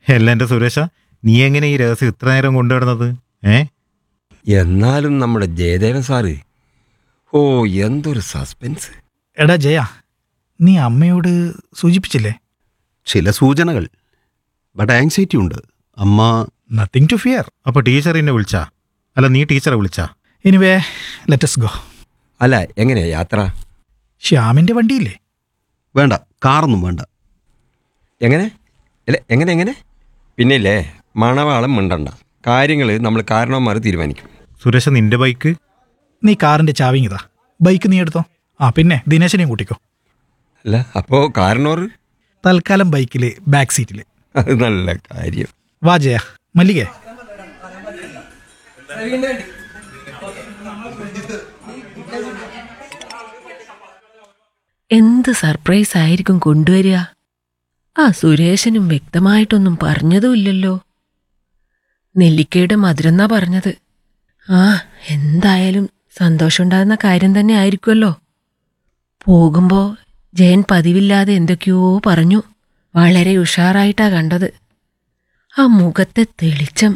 അല്ല എൻ്റെ സുരേഷ നീ എങ്ങനെ ഈ രഹസ്യം ഇത്ര നേരം കൊണ്ടുവരുന്നത് ഏ എന്നാലും നമ്മുടെ ജയദേവൻ സാറ് ഓ എന്തൊരു സസ്പെൻസ് എടാ ജയ നീ അമ്മയോട് സൂചിപ്പിച്ചില്ലേ ചില സൂചനകൾ ബട്ട് ആങ്സൈറ്റി ഉണ്ട് അമ്മ നത്തിങ് ടു ഫിയർ അപ്പോൾ ടീച്ചർ എന്നെ വിളിച്ചാ അല്ല നീ ടീച്ചറെ വിളിച്ചാ എനിവേ ലെറ്റസ് ഗോ അല്ല എങ്ങനെയാ യാത്ര ശ്യാമിന്റെ വണ്ടിയില്ലേ വേണ്ട കാറൊന്നും വേണ്ട എങ്ങനെ അല്ല എങ്ങനെ എങ്ങനെ പിന്നെ ഇല്ലേ മണവാളം മിണ്ടണ്ട കാര്യങ്ങൾ നമ്മൾ കാരണവന്മാർ തീരുമാനിക്കും സുരേഷ നിന്റെ ബൈക്ക് നീ കാറിന്റെ ചാവിങ്ങിതാ ബൈക്ക് നീ എടുത്തോ ആ പിന്നെ ദിനേശനെയും കൂട്ടിക്കോ അല്ല അപ്പോൾ കാരണവർ തൽക്കാലം ബൈക്കില് ബാക്ക് സീറ്റില് അത് നല്ല കാര്യം വാ ജയ മല്ലികേ എന്ത് സർപ്രൈസ് ആയിരിക്കും കൊണ്ടുവരിക ആ സുരേഷനും വ്യക്തമായിട്ടൊന്നും പറഞ്ഞതുമില്ലല്ലോ നെല്ലിക്കയുടെ മധുരെന്നാ പറഞ്ഞത് ആ എന്തായാലും സന്തോഷമുണ്ടാകുന്ന കാര്യം തന്നെ ആയിരിക്കുമല്ലോ പോകുമ്പോ ജയൻ പതിവില്ലാതെ എന്തൊക്കെയോ പറഞ്ഞു വളരെ ഉഷാറായിട്ടാ കണ്ടത് ആ മുഖത്തെ തെളിച്ചം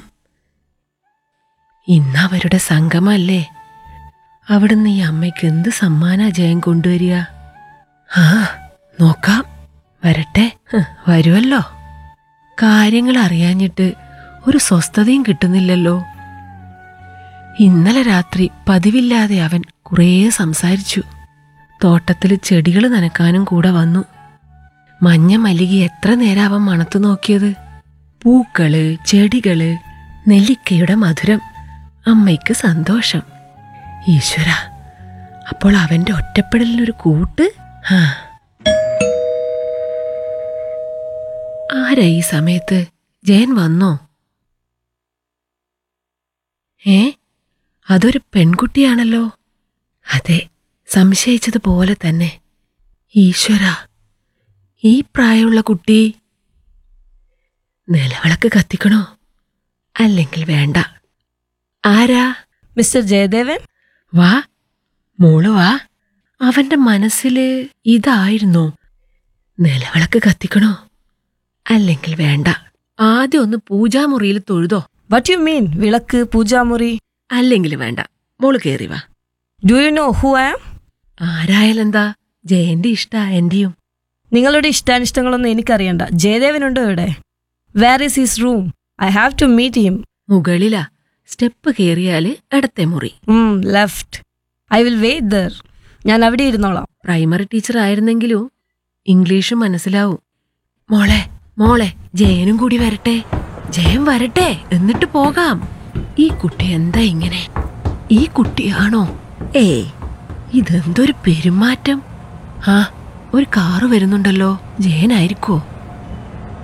ഇന്നവരുടെ സംഗമല്ലേ അവിടുന്ന് ഈ അമ്മയ്ക്ക് എന്ത് സമ്മാനാ ജയൻ കൊണ്ടുവരിക ആ നോക്കാം വരട്ടെ ഹ്, വരുമല്ലോ കാര്യങ്ങൾ അറിയാഞ്ഞിട്ട് ഒരു സ്വസ്ഥതയും കിട്ടുന്നില്ലല്ലോ ഇന്നലെ രാത്രി പതിവില്ലാതെ അവൻ കുറേ സംസാരിച്ചു തോട്ടത്തിൽ ചെടികൾ നനക്കാനും കൂടെ വന്നു മഞ്ഞ മല്ലിക എത്ര നേരം അവൻ മണത്തു നോക്കിയത് പൂക്കള് ചെടികള് നെല്ലിക്കയുടെ മധുരം അമ്മയ്ക്ക് സന്തോഷം ഈശ്വര അപ്പോൾ അവന്റെ ഒറ്റപ്പെടലിനൊരു കൂട്ട് ആ ആരാ ഈ സമയത്ത് ജയൻ വന്നോ ഏ അതൊരു പെൺകുട്ടിയാണല്ലോ അതെ സംശയിച്ചതുപോലെ തന്നെ ഈശ്വര ഈ പ്രായമുള്ള കുട്ടി നിലവിളക്ക് കത്തിക്കണോ അല്ലെങ്കിൽ വേണ്ട ആരാ മിസ്റ്റർ ജയദേവൻ വാ മോള് വാ അവന്റെ മനസ്സില് ഇതായിരുന്നോ നിലവിളക്ക് കത്തിക്കണോ അല്ലെങ്കിൽ വേണ്ട ആദ്യം ഒന്ന് പൂജാമുറിയിൽ തൊഴുതോ വട്ട് യു മീൻ വിളക്ക് പൂജാമുറി അല്ലെങ്കിൽ വേണ്ട മോള് കേറി വാ do you know who I am ആരായാലെന്താ ജയന്റെ ഇഷ്ട എന്റെയും നിങ്ങളുടെ ഇഷ്ടാനിഷ്ടങ്ങളൊന്നും എനിക്കറിയണ്ട ജയദേവനുണ്ടോ ഇവിടെ where is his room I have to meet him മുകളിലാ സ്റ്റെപ്പ് കേറിയാല് ഇടത്തെ മുറി left I will wait there ഞാൻ അവിടെ ഇരുന്നോളാം പ്രൈമറി ടീച്ചർ ആയിരുന്നെങ്കിലും ഇംഗ്ലീഷ് മനസ്സിലാവും മോളെ മോളെ ജയനും കൂടി വരട്ടെ ജയൻ വരട്ടെ എന്നിട്ട് പോകാം ഈ കുട്ടി എന്താ ഇങ്ങനെ ഈ കുട്ടിയാണോ ഏയ് ഇതെന്തൊരു പെരുമാറ്റം ആ ഒരു കാറ് വരുന്നുണ്ടല്ലോ ജയനായിരിക്കോ